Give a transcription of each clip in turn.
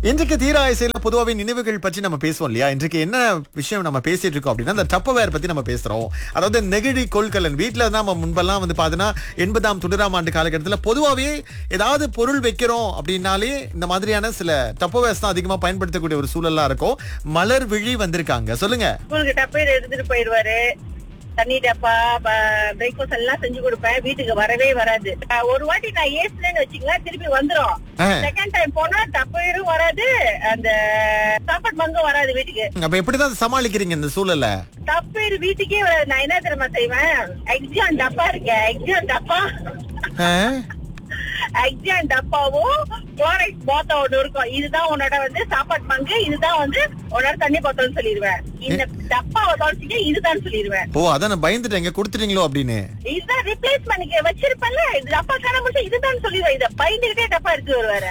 இன்றைக்கு தீராயசையில பொதுவாகவே நினைவுகள் பற்றி நம்ம பேசுவோம் இல்லையா இன்றைக்கு என்ன விஷயம் நம்ம பேசிட்டு இருக்கோம் அப்படின்னா அந்த டப்பவேர் பத்தி நம்ம பேசுறோம் அதாவது நெகிழி கொள்கலன் வீட்டுல தான் நம்ம முன்பெல்லாம் வந்து பாத்தீங்கன்னா எண்பதாம் தொண்ணூறாம் ஆண்டு காலகட்டத்தில் பொதுவாகவே ஏதாவது பொருள் வைக்கிறோம் அப்படின்னாலே இந்த மாதிரியான சில டப்பவேர்ஸ் தான் அதிகமா பயன்படுத்தக்கூடிய ஒரு சூழலா இருக்கும் மலர் விழி வந்திருக்காங்க சொல்லுங்க ஸ்கூலுக்கு டப்பையில எடுத்துட்டு போயிருவாரு தண்ணி டப்பா பிரேக்ஃபாஸ்ட் எல்லாம் செஞ்சு கொடுப்பேன் வீட்டுக்கு வரவே வராது அஹ் ஒரு வாட்டி நான் ஏசுனேன்னு வச்சுங்களேன் திருப்பி வந்துரும் ஆ. செகண்ட் டைம் போனா டப்பையரும் வராது அந்த சாப்பாடு மங்கும் வராது வீட்டுக்கு அப்ப எப்படிதான் சமாளிக்கிறீங்க இந்த சூழலை டப்பையர் வீட்டுக்கே வராது நான் என்ன தெரியுமா செய்வேன் எக்ஸாம் டப்பா இருக்கேன் எக்ஸாம் டப்பா ஆ? எக்ஸாம் டப்பாவும் குளோரைட் பாத்தா ஒண்ணு இருக்கும் இதுதான் உன்னோட வந்து சாப்பாடு பங்கு இதுதான் வந்து உன்னோட தண்ணி பாத்திரம் சொல்லிடுவேன் இந்த டப்பாவை தொலைச்சிக்க இதுதான் சொல்லிடுவேன் ஓ அதான் நான் பயந்துட்டேங்க கொடுத்துட்டீங்களோ அப்படின்னு இதுதான் ரிப்ளேஸ் பண்ணிக்க வச்சிருப்பேன்ல இது டப்பா காண மட்டும் இதுதான் சொல்லிடுவேன் இத பயந்துகிட்டே டப்பா எடுத்து வருவாரு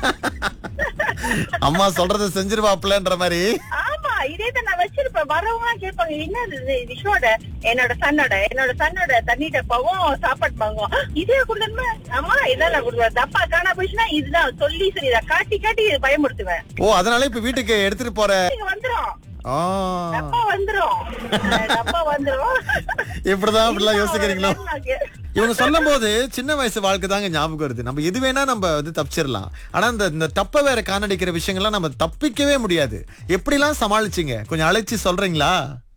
அம்மா சொல்றதை செஞ்சிருவாப்லன்ற மாதிரி ஆமா இதே தான் நான் வச்சிருப்பேன் வரவங்க கேட்பாங்க என்னது இது விஷோட என்னோட சன்னோட என்னோட சன்னோட தண்ணி டப்பாவும் சாப்பாடு வாங்குவோம் இதே கொடுத்தா அம்மா இதான் நான் கொடுப்பேன் டப்பா காணா போயிடுச்சுன்னா இதுதான் சொல்லி சொல்லி இதை காட்டி காட்டி இது பயமுறுத்துவேன் ஓ அதனால இப்ப வீட்டுக்கு எடுத்துட்டு போற இங்க வந்துரும் ஆ. டப்பா வந்துரும் அஹ் டப்பா வந்துரும் இப்படிதான் இப்படிலாம் யோசிக்கிறீங்களோ எனக்கு இவங்க சொல்லும் போது சின்ன வயசு வாழ்க்கை தாங்க ஞாபகம் வருது நம்ம எது வேணா நம்ம வந்து தப்பிச்சிடலாம் ஆனா இந்த இந்த தப்ப வேற காணடிக்கிற விஷயங்கள்லாம் நம்ம தப்பிக்கவே முடியாது எப்படிலாம் சமாளிச்சீங்க கொஞ்சம் அழைச்சி சொல்றீங்களா